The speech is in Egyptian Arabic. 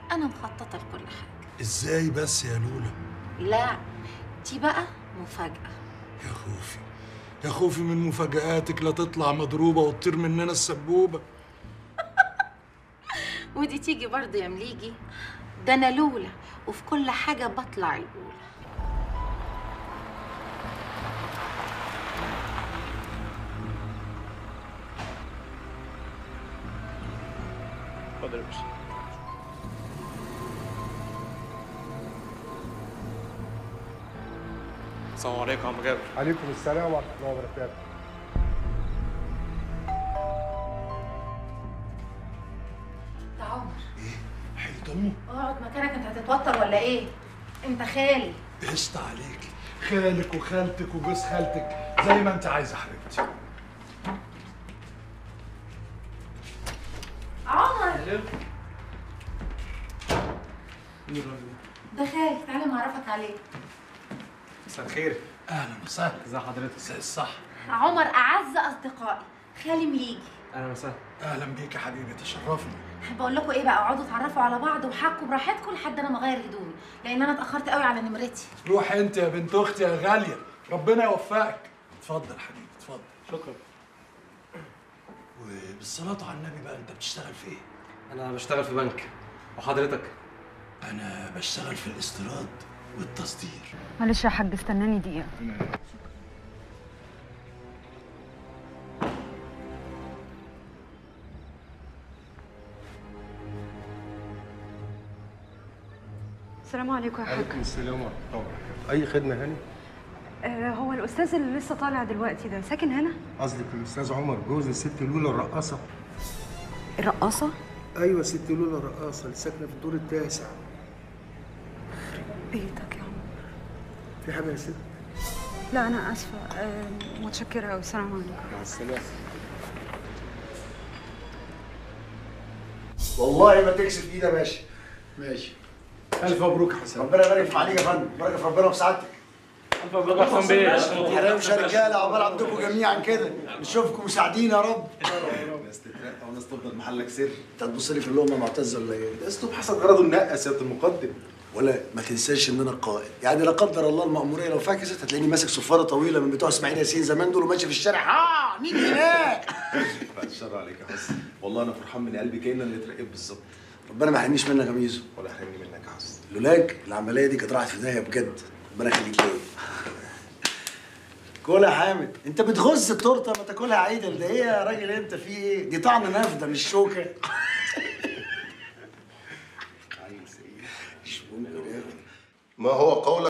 انا مخططه لكل حاجه ازاي بس يا لولا لا دي بقى مفاجاه يا خوفي يا خوفي من مفاجآتك لا تطلع مضروبة وتطير مننا السبوبة ودي تيجي برضه يا مليجي ده انا لولا وفي كل حاجه بطلع الاولى اتفضل يا باشا السلام عليكم يا عم جابر عليكم السلام ورحمة الله وبركاته ده عمر حيط امه اقعد مكانك انت هتتوتر ولا ايه انت خالي قشطة عليك خالك وخالتك وجوز خالتك زي ما انت عايزة حبيبتي عمر ده خالي تعالى معرفك عليه مساء الخير اهلا وسهلا ازي حضرتك زي الصح عمر اعز اصدقائي خالي مليجي اهلا وسهلا اهلا بيك يا حبيبي تشرفنا بقول لكم ايه بقى اقعدوا اتعرفوا على بعض وحكوا براحتكم لحد انا ما اغير هدومي لان انا اتاخرت قوي على نمرتي روح انت يا بنت اختي يا غالية ربنا يوفقك اتفضل حبيبي اتفضل شكرا وبالصلاة على النبي بقى انت بتشتغل في ايه؟ انا بشتغل في بنك وحضرتك انا بشتغل في الاستيراد والتصدير معلش يا حاج استناني دقيقة السلام عليكم يا حاج عليكم السلام ورحمة الله وبركاته أي خدمة هاني؟ آه هو الأستاذ اللي لسه طالع دلوقتي ده ساكن هنا؟ قصدك الأستاذ عمر جوز الست لولا الرقاصة الرقاصة؟ أيوة ست لولا الرقاصة اللي ساكنة في الدور التاسع بيتك يا عمر في حاجة يا ست؟ لا أنا آسفة آه متشكرة أوي السلام عليكم مع السلامة والله ما تكسف ايدي يا باشا ماشي ألف مبروك يا حسن ربنا يبارك في عليك يا فندم بارك في ربنا وفي سعادتك الف مبروك يا حسام بيه حرامش يا رجاله عقبال عندكم جميعا كده نشوفكم مساعدين يا رب ناس تترقى وناس تفضل محلك سر انت هتبص لي في اللقمه معتز ولا ايه؟ اسلوب حسب غرضه النقة يا سياده المقدم ولا ما تنساش ان انا القائد يعني لا قدر الله المأمورية لو فاكست هتلاقيني ماسك صفارة طويلة من بتوع اسماعيل ياسين زمان دول وماشي في الشارع ها مين هناك بعد الشر عليك يا حسن والله انا فرحان من قلبي كأن اللي اترقيت بالظبط ربنا ما يحرمنيش منك يا ميزو ولا حرمني منك يا حسن لولاك العملية دي كانت راحت في داهية بجد ربنا يخليك ليا كل يا حامد انت بتغز التورته ما تاكلها عيدل ده ايه يا راجل انت في ايه دي طعم نافده مش شوكه عايز ايه مش ممكن يا أخي. ما هو قولك